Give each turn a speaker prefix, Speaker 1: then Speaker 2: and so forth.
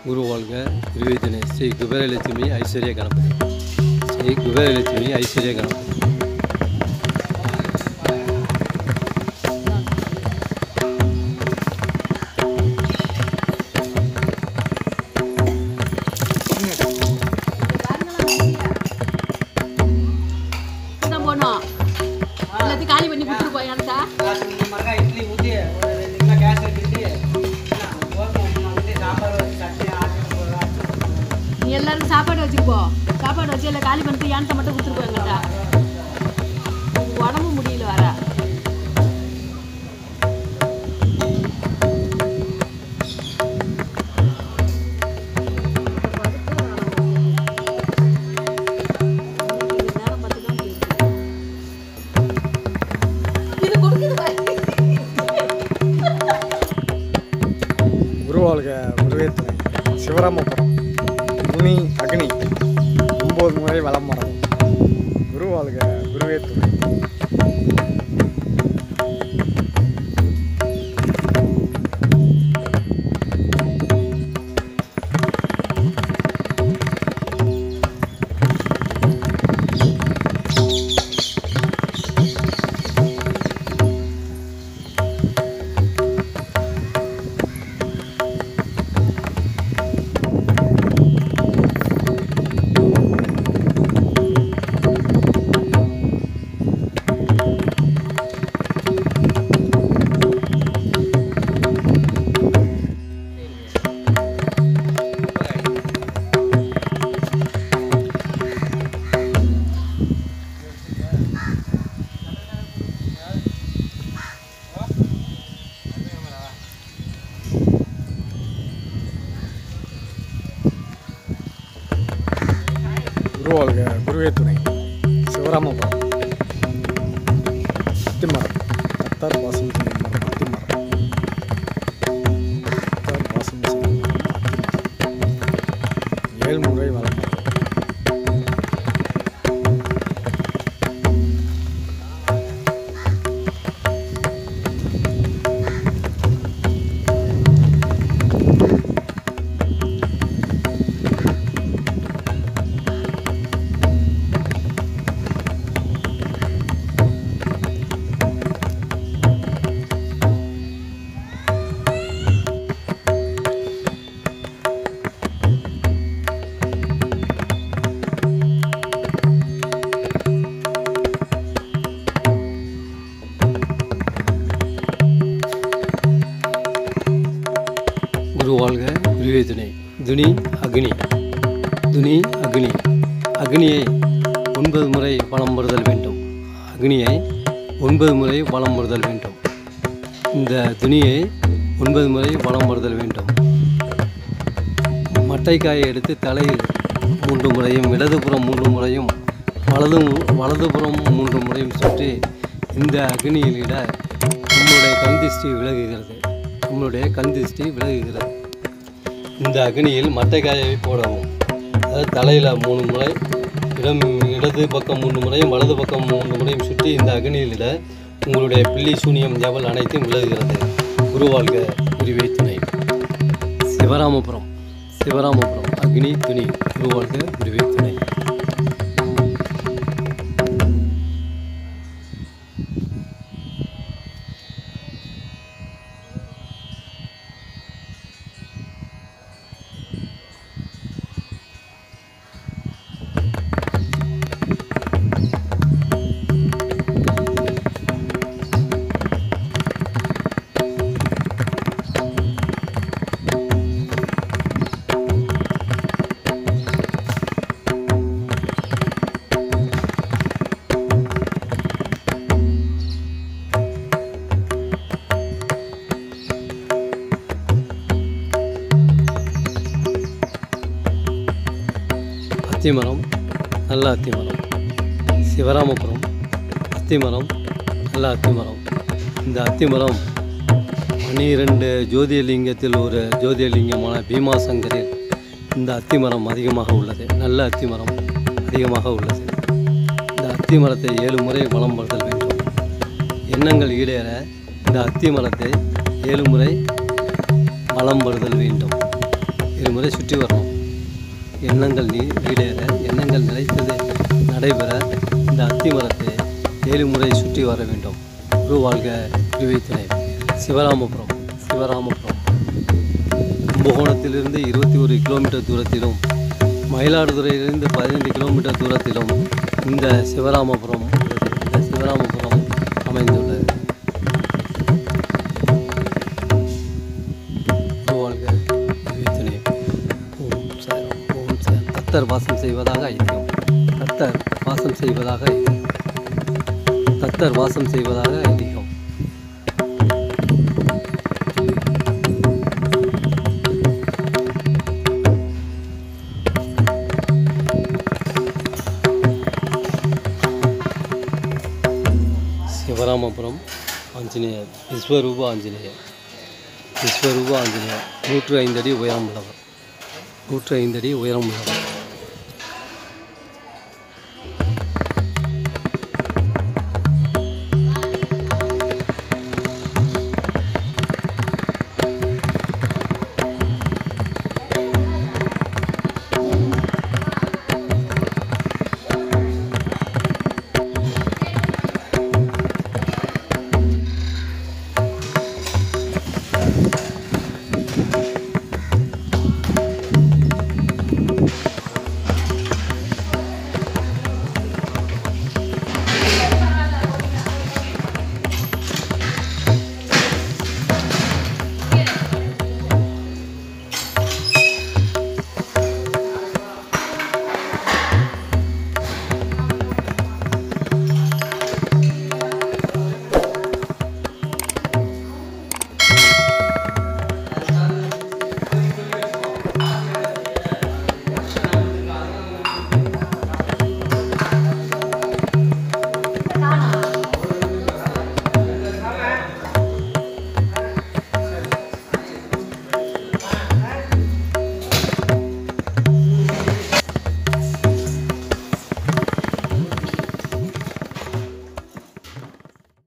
Speaker 1: குரு வாழ்க குருவேதனை ஸ்ரீ குபேரலட்சுமி ஐஸ்வர்ய கணபதி ஸ்ரீ குபேரலட்சுமி ஐஸ்வர்ய கணபதி
Speaker 2: தான் போனோம் எல்லாத்தையும் காலி பண்ணி கொடுத்துட்டு போய் எனக்கா
Speaker 3: மரக்கா இட்லி ஊற்றி ஒரு ரெண்டு கிலோ கேஸ் எடுத்துட்டு கோதுமை உப்புமா ஊற்றி சாம்பார் வச்சு சட்னி ஆட்டி போடுறேன்
Speaker 2: நீ எல்லாருக்கும் சாப்பாடு வச்சுருப்போ சாப்பாடு வச்சு எல்லாம் காலி பண்ணிட்டு ஏன்ட்ட மட்டும் கொடுத்துட்டு போய் எங்கிட்ட உனக்கு உடம்பு முடியல வர இது கொடுக்குது பாரு.
Speaker 4: குருவாழ்க குருவேத்துணை சிவராமபுரம் துணி அக்னி ஒம்பது முறை வலம் மரம் குருவாழ்க குருவேத்துணை குருவாழ்க குருவேத்துணை சிவராமபுரம் அத்திமரம் கத்தார் பாசம் செய்யும் மரம் அத்திமரம் கத்தார் பாசம் செய்யும் மரம் அத்திமரம் ஏழ்முறை வளம்
Speaker 1: குரு வாழ்க குருவே துணை துனி அக்னி துனி அக்னி அக்னியை ஒன்பது முறை வலம் வருதல் வேண்டும் அக்னியை ஒன்பது முறை வலம் வருதல் வேண்டும் இந்த துணியை ஒன்பது முறை வலம் வருதல் வேண்டும் மட்டைக்காயை எடுத்து தலையில் மூன்று முறையும் இடதுபுறம் மூன்று முறையும் வலது வலதுபுறம் மூன்று முறையும் சுற்றி இந்த அக்னியிலிட நம்முடைய கண் திஷ்டி விலகுகிறது நம்முடைய கண் திஷ்டி விலகுகிறது இந்த அக்னியில் மட்டைக்காயை போடவும் அதாவது தலையில் மூணு முறை இடம் இடது பக்கம் மூன்று முறையும் வலது பக்கம் மூன்று முறையும் சுற்றி இந்த அக்னியிலிட உங்களுடைய பில்லி சூனியம் ஜவல் அனைத்தும் விலகுகிறது குருவாழ்க குருவே துணை சிவராமபுரம் சிவராமபுரம் அக்னி துணி குருவாழ்க குருவே துணை அத்திமரம் நல்ல அத்திமரம் சிவராமபுரம் அத்திமரம் நல்ல அத்திமரம் இந்த அத்திமரம் பன்னிரண்டு ஜோதிர்லிங்கத்தில் ஒரு ஜோதிர்லிங்கமான பீமாசங்கரில் இந்த அத்திமரம் அதிகமாக உள்ளது நல்ல அத்திமரம் அதிகமாக உள்ளது இந்த அத்திமரத்தை ஏழு முறை வலம் வருதல் வேண்டும் எண்ணங்கள் ஈடேற இந்த அத்திமரத்தை ஏழு முறை வலம் வருதல் வேண்டும் இருமுறை சுற்றி வரணும் எண்ணங்கள் நீ ஈடேற எண்ணங்கள் நிலைத்தது நடைபெற இந்த அத்தி மரத்தை ஏழு முறை சுற்றி வர வேண்டும் குரு வாழ்க குருவைத்தினை சிவராமபுரம் சிவராமபுரம் கும்பகோணத்திலிருந்து இருபத்தி ஒரு கிலோமீட்டர் தூரத்திலும் மயிலாடுதுறையிலிருந்து பதினைந்து கிலோமீட்டர் தூரத்திலும் இந்த சிவராமபுரம் இந்த சிவராமபுரம் அமைந்துள்ளது வாழ்க விவேச்சனை ஓம் சாய்ராம் ஓம் சாய் தத்தர் வாசம் செய்வதாக ஐதீகம் தத்தர் வாசம் செய்வதாக ஐதீகம் தத்தர் வாசம் செய்வதாக ஐதீகம் சிவராமபுரம் ஆஞ்சநேயர் விஸ்வரூப ஆஞ்சநேயர் விஸ்வரூப ஆஞ்சநேயர் நூற்று ஐந்தடி உயரம் உள்ளவர் நூற்று ஐந்தடி உயரம் உள்ளவர்